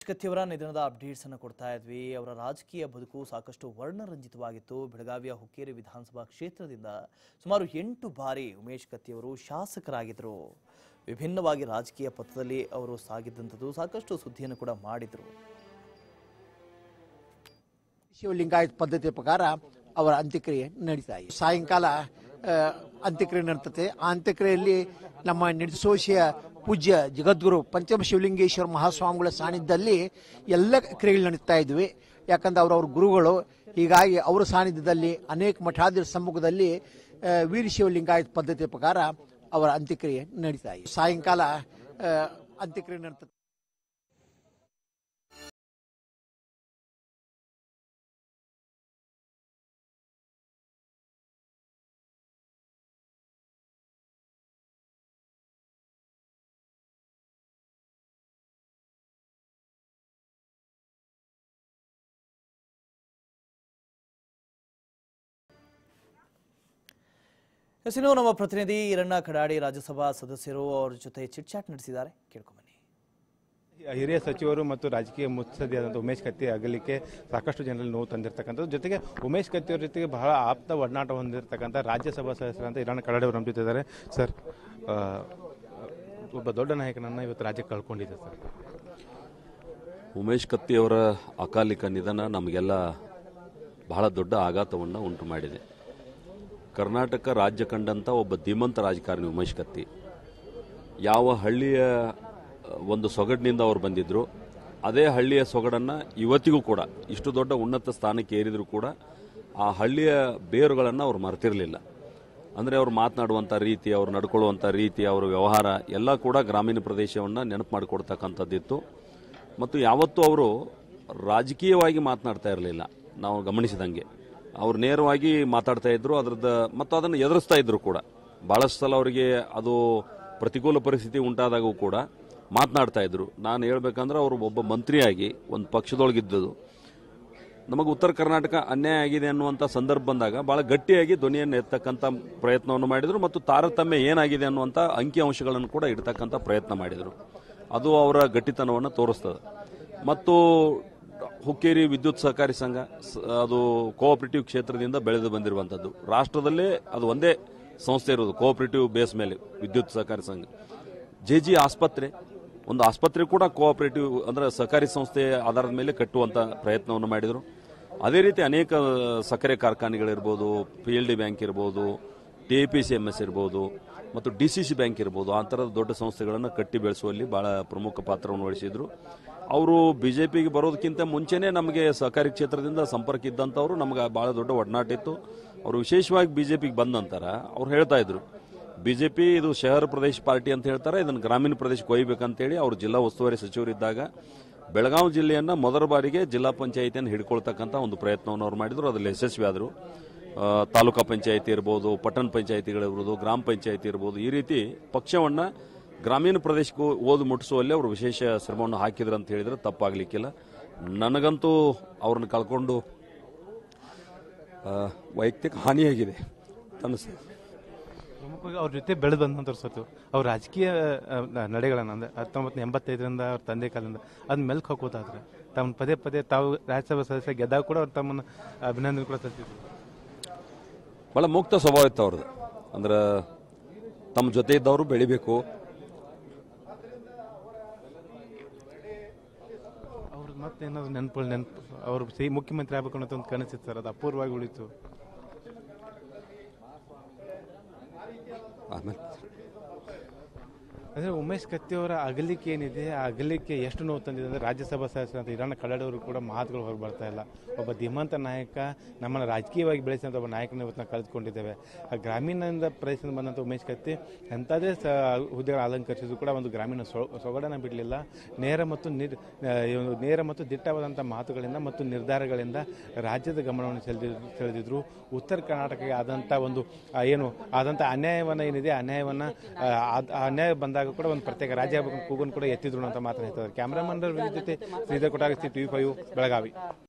ಕತ್ತಿಯವರ ನಿಧನದ ಅಪ್ಡೇಟ್ಸ್ ಅನ್ನು ಕೊಡ್ತಾ ಇದ್ವಿ ಅವರ ರಾಜಕೀಯ ಬದುಕು ಸಾಕಷ್ಟು ವರ್ಣರಂಜಿತವಾಗಿತ್ತು ಬೆಳಗಾವಿಯ ಹುಕ್ಕೇರಿ ವಿಧಾನಸಭಾ ಕ್ಷೇತ್ರದಿಂದ ಸುಮಾರು ಎಂಟು ಬಾರಿ ಉಮೇಶ್ ಕತ್ತಿಯವರು ಶಾಸಕರಾಗಿದ್ದರು ವಿಭಿನ್ನವಾಗಿ ರಾಜಕೀಯ ಪಥದಲ್ಲಿ ಅವರು ಸಾಗಿದ್ದಂಥದ್ದು ಸಾಕಷ್ಟು ಸುದ್ದಿಯನ್ನು ಕೂಡ ಮಾಡಿದರು ಶಿವಲಿಂಗಾಯತ್ ಪದ್ಧತಿ ಪ್ರಕಾರ ಅವರ ಅಂತ್ಯಕ್ರಿಯೆ ನಡೀತಾ ಇದೆ ಸಾಯಂಕಾಲ ಆ, ಅಂತ್ಯಕ್ರಿಯೆ ನಡೀತದೆ ಆ ಅಂತ್ಯಕ್ರಿಯೆಯಲ್ಲಿ ನಮ್ಮ ನಿರ್ಸೋಷಿಯ ಪೂಜ್ಯ ಜಗದ್ಗುರು ಪಂಚಮ ಶಿವಲಿಂಗೇಶ್ವರ ಮಹಾಸ್ವಾಮಿಗಳ ಸಾನ್ನಿಧ್ಯದಲ್ಲಿ ಎಲ್ಲ ಕ್ರಿಯೆಗಳು ನಡೀತಾ ಇದ್ವಿ ಯಾಕಂದ್ರೆ ಅವರವ್ರ ಗುರುಗಳು ಹೀಗಾಗಿ ಅವರ ಸಾನ್ನಿಧ್ಯದಲ್ಲಿ ಅನೇಕ ಮಠಾಧೀಶ ಸಮ್ಮುಖದಲ್ಲಿ ಆ, ವೀರ ಶಿವಲಿಂಗಾಯತ್ ಪದ್ಧತಿ ಪ್ರಕಾರ ಅವರ ಅಂತ್ಯಕ್ರಿಯೆ ನಡೀತಾ ಇದೆ ಸಾಯಂಕಾಲ ಆ, ಅಂತ್ಯಕ್ರಿಯೆ ನಡೀತದೆ ಎಸ್ ಇನ್ನು ನಮ್ಮ ಪ್ರತಿನಿಧಿ ಈರಣ್ಣ ಕಡಾಡಿ ರಾಜ್ಯಸಭಾ ಸದಸ್ಯರು ಅವ್ರ ಜೊತೆ ಚಿಟ್ ಚಾಟ್ ನಡೆಸಿದ್ದಾರೆ ಕೇಳ್ಕೊಂಬನ್ನಿ ಹಿರಿಯ ಸಚಿವರು ಮತ್ತು ರಾಜಕೀಯ ಮುತ್ಸದಿಯಾದಂಥ ಉಮೇಶ್ ಕತ್ತಿ ಅಗಲಿಕ್ಕೆ ಸಾಕಷ್ಟು ಜನರಲ್ಲಿ ನೋವು ತಂದಿರತಕ್ಕಂಥದ್ದು ಜೊತೆಗೆ ಉಮೇಶ್ ಕತ್ತಿ ಅವ್ರ ಜೊತೆಗೆ ಬಹಳ ಆಪ್ತ ಒಡನಾಟ ಹೊಂದಿರತಕ್ಕಂಥ ರಾಜ್ಯಸಭಾ ಸದಸ್ಯರಂತ ಇರಾಣ ಕನ್ನಡ ಅವರು ನಮ್ಮ ಜೊತೆ ಇದ್ದಾರೆ ಸರ್ ಆ, ಒಬ್ಬ ದೊಡ್ಡ ನಾಯಕನನ್ನು ಇವತ್ತು ರಾಜ್ಯಕ್ಕೆ ಕಳ್ಕೊಂಡಿದೆ ಸರ್ ಉಮೇಶ್ ಕತ್ತಿಯವರ ಅಕಾಲಿಕ ನಿಧನ ನಮಗೆಲ್ಲ ಬಹಳ ದೊಡ್ಡ ಆಘಾತವನ್ನು ಉಂಟು ಮಾಡಿದೆ ಕರ್ನಾಟಕ ರಾಜ್ಯ ಕಂಡಂಥ ಒಬ್ಬ ಧೀಮಂತ ರಾಜಕಾರಣಿ ಉಮೇಶ್ ಕತ್ತಿ ಯಾವ ಹಳ್ಳಿಯ ಅಹ್, ಒಂದು ಸೊಗಡಿನಿಂದ ಅವರು ಬಂದಿದ್ರು ಅದೇ ಹಳ್ಳಿಯ ಸೊಗಡನ್ನು ಇವತ್ತಿಗೂ ಕೂಡ ಇಷ್ಟು ದೊಡ್ಡ ಉನ್ನತ ಸ್ಥಾನಕ್ಕೆ ಏರಿದ್ರು ಕೂಡ ಆ ಹಳ್ಳಿಯ ಬೇರುಗಳನ್ನು ಅವ್ರು ಮರೆತಿರಲಿಲ್ಲ ಅಂದರೆ ಅವ್ರು ಮಾತನಾಡುವಂಥ ರೀತಿ ಅವ್ರು ನಡ್ಕೊಳ್ಳುವಂಥ ರೀತಿ ಅವರ ವ್ಯವಹಾರ ಎಲ್ಲ ಕೂಡ ಗ್ರಾಮೀಣ ಪ್ರದೇಶವನ್ನು ನೆನಪು ಮಾಡಿಕೊಡ್ತಕ್ಕಂಥದ್ದಿತ್ತು ಮತ್ತು ಯಾವತ್ತೂ ಅವರು ರಾಜಕೀಯವಾಗಿ ಮಾತನಾಡ್ತಾ ಇರಲಿಲ್ಲ ನಾವು ಗಮನಿಸಿದಂಗೆ ಅವ್ರು ನೇರವಾಗಿ ಮಾತಾಡ್ತಾ ಇದ್ರು ಅದ್ರದ್ದು ಮತ್ತು ಅದನ್ನು ಎದುರಿಸ್ತಾ ಇದ್ರು ಕೂಡ ಭಾಳಷ್ಟು ಸಲ ಅವರಿಗೆ ಅದು ಪ್ರತಿಕೂಲ ಪರಿಸ್ಥಿತಿ ಉಂಟಾದಾಗೂ ಕೂಡ ಮಾತನಾಡ್ತಾ ಇದ್ರು ನಾನು ಹೇಳ್ಬೇಕಂದ್ರೆ ಅವರು ಒಬ್ಬ ಮಂತ್ರಿಯಾಗಿ ಒಂದು ಪಕ್ಷದೊಳಗಿದ್ದದು ನಮಗೆ ಉತ್ತರ ಕರ್ನಾಟಕ ಅನ್ಯಾಯ ಆಗಿದೆ ಅನ್ನುವಂಥ ಸಂದರ್ಭ ಬಂದಾಗ ಭಾಳ ಗಟ್ಟಿಯಾಗಿ ಧ್ವನಿಯನ್ನು ಎತ್ತಕ್ಕಂಥ ಪ್ರಯತ್ನವನ್ನು ಮಾಡಿದರು ಮತ್ತು ತಾರತಮ್ಯ ಏನಾಗಿದೆ ಅನ್ನುವಂಥ ಅಂಕಿಅಂಶಗಳನ್ನು ಕೂಡ ಇಡ್ತಕ್ಕಂಥ ಪ್ರಯತ್ನ ಮಾಡಿದರು ಅದು ಅವರ ಗಟ್ಟಿತನವನ್ನು ತೋರಿಸ್ತದೆ ಮತ್ತು ಹುಕ್ಕೇರಿ ವಿದ್ಯುತ್ ಸಹಕಾರಿ ಸಂಘ ಸ- ಅದು ಕೋಆಪರೇಟಿವ್ ಕ್ಷೇತ್ರದಿಂದ ಬೆಳೆದು ಬಂದಿರುವಂಥದ್ದು ರಾಷ್ಟ್ರದಲ್ಲೇ ಅದು ಒಂದೇ ಸಂಸ್ಥೆ ಇರೋದು ಕೋಆಪರೇಟಿವ್ ಬೇಸ್ ಮೇಲೆ ವಿದ್ಯುತ್ ಸಹಕಾರಿ ಸಂಘ ಜೆ ಜಿ ಆಸ್ಪತ್ರೆ ಒಂದು ಆಸ್ಪತ್ರೆ ಕೂಡ ಕೋಆಪರೇಟಿವ್ ಅಂದ್ರೆ ಸಹಕಾರಿ ಸಂಸ್ಥೆ ಆಧಾರದ ಮೇಲೆ ಕಟ್ಟುವಂತ ಪ್ರಯತ್ನವನ್ನು ಮಾಡಿದರು ಅದೇ ರೀತಿ ಅನೇಕ ಸಕ್ಕರೆ ಕಾರ್ಖಾನೆಗಳಿರ್ಬೋದು ಪಿ ಎಲ್ ಡಿ ಬ್ಯಾಂಕ್ ಇರ್ಬೋದು T P C M S ಇರ್ಬೋದು ಮತ್ತು ಡಿ ಸಿ ಸಿ ಬ್ಯಾಂಕ್ ಇರ್ಬೋದು ಆ ಥರದ ದೊಡ್ಡ ಸಂಸ್ಥೆಗಳನ್ನು ಕಟ್ಟಿ ಬೆಳೆಸುವಲ್ಲಿ ಬಹಳ ಪ್ರಮುಖ ಪಾತ್ರವನ್ನು ವಹಿಸಿದ್ರು ಅವರು ಬಿ ಜೆ ಪಿಗೆ ಬರೋದಕ್ಕಿಂತ ಮುಂಚೆನೇ ನಮಗೆ ಸಹಕಾರಿ ಕ್ಷೇತ್ರದಿಂದ ಸಂಪರ್ಕ ಇದ್ದಂಥವ್ರು ನಮ್ಗೆ ಭಾಳ ದೊಡ್ಡ ಒಡನಾಟ ಇತ್ತು ಅವರು ವಿಶೇಷವಾಗಿ ಬಿ ಜೆ ಪಿಗೆ ಬಂದ ನಂತರ ಅವ್ರು ಹೇಳ್ತಾ ಇದ್ರು ಬಿಜೆಪಿ ಇದು ಶಹರ ಪ್ರದೇಶ ಪಾರ್ಟಿ ಅಂತ ಹೇಳ್ತಾರೆ ಇದನ್ನು ಗ್ರಾಮೀಣ ಪ್ರದೇಶಕ್ಕೆ ಒಯ್ಬೇಕಂತೇಳಿ ಅವರು ಜಿಲ್ಲಾ ಉಸ್ತುವಾರಿ ಸಚಿವರಿದ್ದಾಗ ಬೆಳಗಾವಿ ಜಿಲ್ಲೆಯನ್ನ ಮೊದಲ ಬಾರಿಗೆ ಜಿಲ್ಲಾ ಪಂಚಾಯಿತಿಯನ್ನು ಹಿಡ್ಕೊಳ್ತಕ್ಕಂಥ ಒಂದು ಪ್ರಯತ್ನವನ್ನು ಅವ್ರು ಮಾಡಿದ್ರು ಅದರಲ್ಲಿ ಯಶಸ್ವಿ ಆದರು ಆ, ತಾಲೂಕಾ ಪಂಚಾಯಿತಿ ಇರ್ಬೋದು ಪಟ್ಟಣ ಪಂಚಾಯಿತಿಗಳಿರ್ಬೋದು ಗ್ರಾಮ ಪಂಚಾಯಿತಿ ಇರ್ಬೋದು ಈ ರೀತಿ ಪಕ್ಷವನ್ನು ಗ್ರಾಮೀಣ ಪ್ರದೇಶಕ್ಕೂ ಓದು ಮುಟ್ಟಿಸುವಲ್ಲಿ ಅವರು ವಿಶೇಷ ಶ್ರಮವನ್ನು ಹಾಕಿದ್ರು ಅಂತ ಹೇಳಿದ್ರೆ ತಪ್ಪಾಗಲಿಕ್ಕಿಲ್ಲ ನನಗಂತೂ ಅವ್ರನ್ನ ಕಳ್ಕೊಂಡು ಆ, ವೈಯಕ್ತಿಕ ಹಾನಿಯಾಗಿದೆ ಅನಿಸ್ತದೆ ಪ್ರಮುಖವಾಗಿ ಅವ್ರ ಜೊತೆ ಬೆಳೆದು ಬಂದಂಥವ್ರು ಸತ್ತು ಅವ್ರ ರಾಜಕೀಯ ಆ, ನ- ನಡೆಗಳನ್ನು ಅಂದ್ರೆ ಹತ್ತೊಂಬತ್ತು ಎಂಬತ್ತೈದರಿಂದ ಅವ್ರ ತಂದೆ ಕಾಲದಿಂದ ಅದನ್ನ ಮೆಲ್ಕ್ ಹಾಕೋತಾದ್ರೆ ತಮ್ಮ ಪದೇ ಪದೇ ತಾವು ರಾಜ್ಯಸಭಾ ಸದಸ್ಯ ಗೆದ್ದಾಗ ಕೂಡ ಅವ್ರು ತಮ್ಮನ್ನು ಅಭಿನಂದನೆ ಕೂಡ ಸಲ್ಲಿಸಿದ್ರು ಭಾಳ ಮುಕ್ತ ಸ್ವಭಾವ ಇತ್ತು ಅವ್ರದ್ದು ಅಂದ್ರೆ ತಮ್ಮ ಜೊತೆ ಇದ್ದವರು ಬೆಳಿಬೇಕು ಅವ್ರ ಮತ್ತೇನಾದ್ರು ನೆನಪುಗಳು ನೆನಪು ಅವರು ಸಿ ಮುಖ್ಯಮಂತ್ರಿ ಆಗ್ಬೇಕು ಅನ್ನೋ ಒಂದು ಕನಸಿತ್ತು ಸರ್ ಅದು ಅಪೂರ್ವವಾಗಿ ಉಳಿತು ಆಮೇಲೆ ಅಂದರೆ ಉಮೇಶ್ ಕತ್ತಿ ಅವರ ಅಗಲಿಕೆ ಏನಿದೆ ಆ ಅಗಲಿಕೆ ಎಷ್ಟು ನೋವು ತಂದಿದೆ ಅಂದರೆ ರಾಜ್ಯಸಭಾ ಸದಸ್ಯ ಅಂತ ಇರಾಣ ಕನ್ನಡವರು ಕೂಡ ಮಾತುಗಳು ಹೊರಗೆ ಬರ್ತಾ ಇಲ್ಲ ಒಬ್ಬ ಧೀಮಂತ ನಾಯಕ ನಮ್ಮನ್ನು ರಾಜಕೀಯವಾಗಿ ಬೆಳೆಸಿದಂಥ ಒಬ್ಬ ನಾಯಕನ ಇವತ್ತು ನಾವು ಕಳೆದುಕೊಂಡಿದ್ದೇವೆ ಆ ಗ್ರಾಮೀಣದಿಂದ ಪ್ರದೇಶದಿಂದ ಬಂದಂಥ ಉಮೇಶ್ ಕತ್ತಿ ಎಂಥದೇ ಸ ಹುದ್ದೆಗಳು ಅಲಂಕರಿಸಿದ್ರು ಕೂಡ ಒಂದು ಗ್ರಾಮೀಣ ಸೊ ಸೊಗಡನ್ನು ಬಿಡಲಿಲ್ಲ ನೇರ ಮತ್ತು ನಿರ್ ಆ, ಈ ಒಂದು ನೇರ ಮತ್ತು ದಿಟ್ಟವಾದಂಥ ಮಾತುಗಳಿಂದ ಮತ್ತು ನಿರ್ಧಾರಗಳಿಂದ ರಾಜ್ಯದ ಗಮನವನ್ನು ಸೆಳೆದಿದ್ರು ಸೆಳೆದಿದ್ರು ಉತ್ತರ ಕರ್ನಾಟಕಕ್ಕೆ ಆದಂಥ ಒಂದು ಆ, ಏನು ಆದಂಥ ಅನ್ಯಾಯವನ್ನು ಏನಿದೆ ಅನ್ಯಾಯವನ್ನು ಆ, ಅದ್- ಆ ಅನ್ಯಾಯ ಬಂದಾಗ ಕೂಡ ಒಂದು ಪ್ರತ್ಯೇಕ ರಾಜ್ಯ ಆಗಬೇಕು ಕೂಗನ್ನು ಕೂಡ ಎತ್ತಿದ್ರು ಅಂತ ಮಾತನಾಡ್ತಾರೆ ಕ್ಯಾಮ್ರಾಮನ್ ಜೊತೆ ಶ್ರೀಧರ್ ಕೊಟ್ಟಾಗ ಟಿವಿ ಫೈವ್ ಬೆಳಗಾವಿ